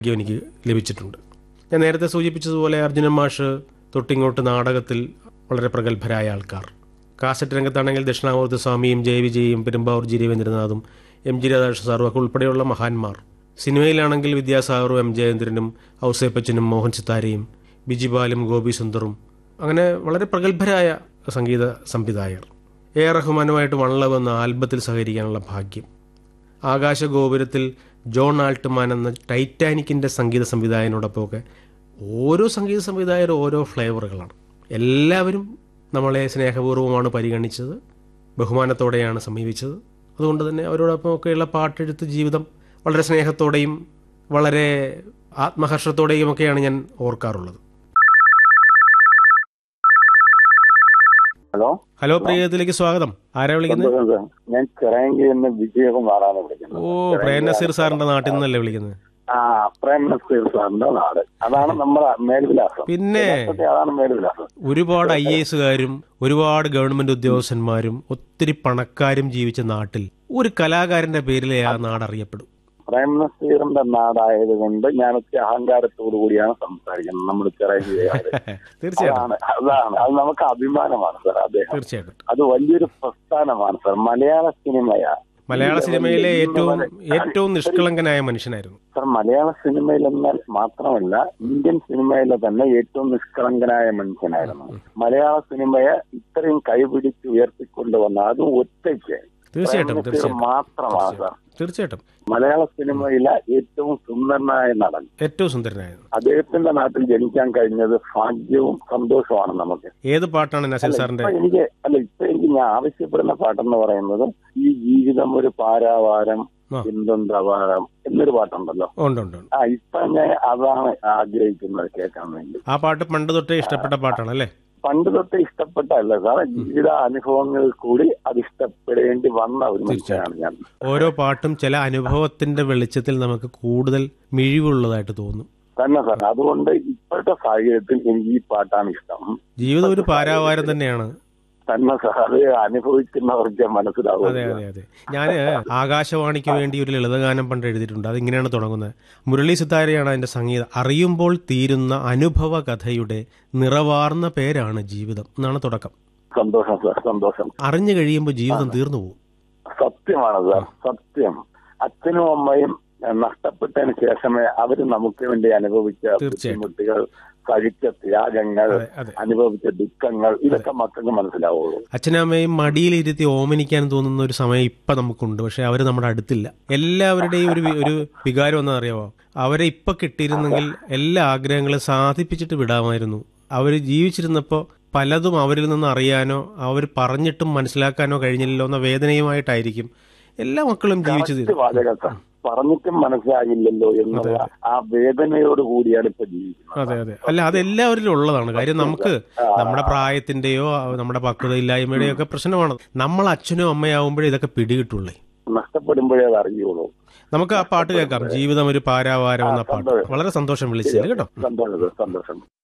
ഭാഗ്യം എനിക്ക് ലഭിച്ചിട്ടുണ്ട് ഞാൻ നേരത്തെ സൂചിപ്പിച്ചതുപോലെ അർജുനൻ മാഷ് തൊട്ടിങ്ങോട്ട് നാടകത്തിൽ വളരെ പ്രഗത്ഭരായ ആൾക്കാർ കാസറ്റ് രംഗത്താണെങ്കിൽ ദക്ഷിണാമൂർത്തി സ്വാമിയും ജയവിജയും പെരുമ്പാവൂർ ജി രവീന്ദ്രനാഥും എം ജി രാധാകൃഷ്ണ സാറും ഒക്കെ ഉൾപ്പെടെയുള്ള മഹാന്മാർ സിനിമയിലാണെങ്കിൽ വിദ്യാസാഗറും എം ജയേന്ദ്രനും ഔസേപ്പച്ചനും മോഹൻ സിത്താരയും ബിജിബാലും ഗോപി സുന്ദറും അങ്ങനെ വളരെ പ്രഗത്ഭരായ സംഗീത സംവിധായകർ എ ആർ റഹ്മാനുമായിട്ട് വള്ളവ് എന്ന ആൽബത്തിൽ സഹകരിക്കാനുള്ള ഭാഗ്യം ആകാശഗോപുരത്തിൽ ജോൺ ആൾട്ട്മാൻ എന്ന ടൈറ്റാനിക്കിൻ്റെ സംഗീത സംവിധായകനോടൊപ്പമൊക്കെ ഓരോ സംഗീത സംവിധായകരും ഓരോ ഫ്ലേവറുകളാണ് എല്ലാവരും നമ്മളെ സ്നേഹപൂർവ്വമാണ് പരിഗണിച്ചത് ബഹുമാനത്തോടെയാണ് സമീപിച്ചത് അതുകൊണ്ട് തന്നെ അവരോടൊപ്പമൊക്കെയുള്ള പാട്ടെഴുത്ത് ജീവിതം വളരെ സ്നേഹത്തോടെയും വളരെ ആത്മഹർഷത്തോടെയും ഒക്കെയാണ് ഞാൻ ഓർക്കാറുള്ളത് ഹലോ ഹലോ പ്രിയത്തിലേക്ക് സ്വാഗതം ആരാ വിളിക്കുന്നത് സന്തോഷം സാർ ഞാൻ ചിറയങ്കിൽ നിന്ന് വിജയകുമാറാണ് വിളിക്കുന്നത് ഓ പ്രേം നസീർ സാറിന്റെ നാട്ടിൽ നിന്നല്ലേ വിളിക്കുന്നത് ആ പ്രേം നസീർ സാറിന്റെ നാട് അതാണ് നമ്മുടെ മേൽവിലാസം പിന്നെ യഥാർത്ഥത്തിൽ അതാണ് മേൽവിലാസം ഒരുപാട് ഐ എസുകാരും ഒരുപാട് ഗവൺമെന്റ് ഉദ്യോഗസ്ഥന്മാരും ഒത്തിരി പണക്കാരും ജീവിച്ച നാട്ടിൽ ഒരു കലാകാരന്റെ പേരിലെ ആ നാട് അറിയപ്പെടും പ്രേം നസീറിന്റെ നാടായത് കൊണ്ട് ഞാൻ ഒത്തിരി അഹങ്കാരത്തോടു കൂടിയാണ് സംസാരിക്കുന്നത് നമ്മുടെ ചിറയങ്കിലെ തീർച്ചയായിട്ടും അതാണ് അതാണ് അത് നമുക്ക് അഭിമാനമാണ് സാർ അദ്ദേഹം തീർച്ചയായിട്ടും അത് വലിയൊരു പ്രസ്ഥാനമാണ് സാർ മലയാള സിനിമയാ മലയാള സിനിമയിലെ ഏറ്റവും ഏറ്റവും നിഷ്കളങ്കനായ മനുഷ്യനായിരുന്നു സാർ മലയാള സിനിമയിൽ എന്നാൽ മാത്രമല്ല ഇന്ത്യൻ സിനിമയിലെ തന്നെ ഏറ്റവും നിഷ്കളങ്കനായ മനുഷ്യനായിരുന്നു മലയാള സിനിമയെ ഇത്രയും കൈപിടിച്ച് ഉയർത്തിക്കൊണ്ടുവന്ന അതും ഒറ്റയ്ക്ക് തീർച്ചയായിട്ടും പ്രേം നസീർ തീർച്ചയായിട്ടും മാത്രമാണ് സാർ തീർച്ചയായിട്ടും മലയാള സിനിമയിലെ ഏറ്റവും സുന്ദരനായ നടൻ ഏറ്റവും സുന്ദരനായിരുന്നു അദ്ദേഹത്തിന്റെ നാട്ടിൽ ജനിക്കാൻ കഴിഞ്ഞത് ഭാഗ്യവും സന്തോഷമാണ് നമുക്ക് ഏത് പാട്ടാണ് നസീർ അല്ല, സാറിന്റെ ഇപ്പൊ എനിക്ക് അല്ല ഇപ്പൊ എനിക്ക് ഞാൻ ആവശ്യപ്പെടുന്ന പാട്ടെന്ന് പറയുന്നത് ഈ ജീവിതം ഒരു പാരാവാരം ആ. എന്തെന്തവാരം എന്നൊരു പാട്ടുണ്ടല്ലോ ഉണ്ട് ഉണ്ട് ഉണ്ട്. ആ ഇപ്പൊ ഞാൻ അതാണ് ആഗ്രഹിക്കുന്നത് കേൾക്കാൻ വേണ്ടി ആ പാട്ട് പണ്ട് തൊട്ടേ ഇഷ്ടപ്പെട്ട പാട്ടാണ് അല്ലേ പണ്ട് തൊട്ട് ഇഷ്ടപ്പെട്ടല്ല സാറേ ജീവിത അനുഭവങ്ങൾ കൂടി അത് ഇഷ്ടപ്പെടേണ്ടി വന്ന ഒരു മനുഷ്യനാണ് ഞാൻ ഓരോ പാട്ടും ചില അനുഭവത്തിന്റെ വെളിച്ചത്തിൽ നമുക്ക് കൂടുതൽ മിഴിവുള്ളതായിട്ട് തോന്നും തന്നെ സാർ അതുകൊണ്ട് ഇപ്പോഴത്തെ സാഹചര്യത്തിൽ എനിക്ക് ഈ പാട്ടാണ് ഇഷ്ടം ജീവിതം ഒരു പാരാവാരം തന്നെയാണ് തന്നെ സാർ അത് അനുഭവിക്കുന്നവർക്ക് മനസ്സിലാവും അതെ അതെ അതെ ഞാൻ ആകാശവാണിക്ക് വേണ്ടി ഒരു ലളിതഗാനം പണ്ട് എഴുതിയിട്ടുണ്ട് അതിങ്ങനെയാണ് തുടങ്ങുന്നത് മുരളി സിത്താരയാണ് അതിന്റെ സംഗീതം അറിയുമ്പോൾ തീരുന്ന അനുഭവ കഥയുടെ നിറവാർന്ന പേരാണ് ജീവിതം എന്നാണ് തുടക്കം സന്തോഷം സാർ സന്തോഷം അറിഞ്ഞു കഴിയുമ്പോൾ ജീവിതം തീർന്നു പോകും സത്യമാണ് സാർ സത്യം അച്ഛനും അമ്മയും ഏഹ്, നഷ്ടപ്പെട്ടതിന് ശേഷമേ അവര് നമുക്ക് വേണ്ടി അനുഭവിച്ച തീർച്ചയായിട്ടും. ബുദ്ധിമുട്ടുകൾ സഹിച്ച ത്യാഗങ്ങൾ അതെ അതെ അനുഭവിച്ച ദുഃഖങ്ങൾ ഇതൊക്കെ മക്കൾക്ക് മനസ്സിലാവുള്ളൂ അച്ഛനമ്മയും മടിയിലിരുത്തി ഓമനിക്കാൻ തോന്നുന്ന ഒരു സമയം ഇപ്പൊ നമുക്കുണ്ട് പക്ഷെ അവർ നമ്മുടെ അടുത്തില്ല എല്ലാവരുടെയും ഒരു വി- ഒരു വികാരം എന്താ അറിയാമോ അവരെ ഇപ്പൊ കിട്ടിയിരുന്നെങ്കിൽ എല്ലാ ആഗ്രഹങ്ങളും സാധിപ്പിച്ചിട്ട് വിടാമായിരുന്നു അവർ ജീവിച്ചിരുന്നപ്പോൾ പലതും അവരിൽ നിന്ന് അറിയാനോ അവർ പറഞ്ഞിട്ടും മനസ്സിലാക്കാനോ കഴിഞ്ഞില്ലല്ലോ എന്ന വേദനയുമായിട്ടായിരിക്കും എല്ലാ മക്കളും ജീവിച്ചു കറക്റ്റ് തീരും വാചകം സാർ പറഞ്ഞിട്ടും മനസ്സിലാകില്ലല്ലോ എന്നുള്ള ആ വേദനയോട് കൂടിയാണ് ഇപ്പൊ ജീവിക്കുന്നത് അതെ അതെ അല്ല അത് എല്ലാവരിലും ഉള്ളതാണ് കാര്യം നമുക്ക് നമ്മുടെ പ്രായത്തിന്റെയോ നമ്മുടെ പക്വതയില്ലായ്മയുടെയോ ഒക്കെ പ്രശ്നമാണ് നമ്മൾ അച്ഛനോ അമ്മയാവുമ്പോഴേ ഇതൊക്കെ പിടികിട്ടുള്ളേ നഷ്ടപ്പെടുമ്പോഴേ അത് അറിയുള്ളൂ നമുക്ക് ആ പാട്ട് കേൾക്കാം ജീവിതം ഒരു പാരാവാരം എന്ന പാട്ട് വളരെ സന്തോഷം വിളിച്ചത് കേട്ടോ സന്തോഷം സാർ, സന്തോഷം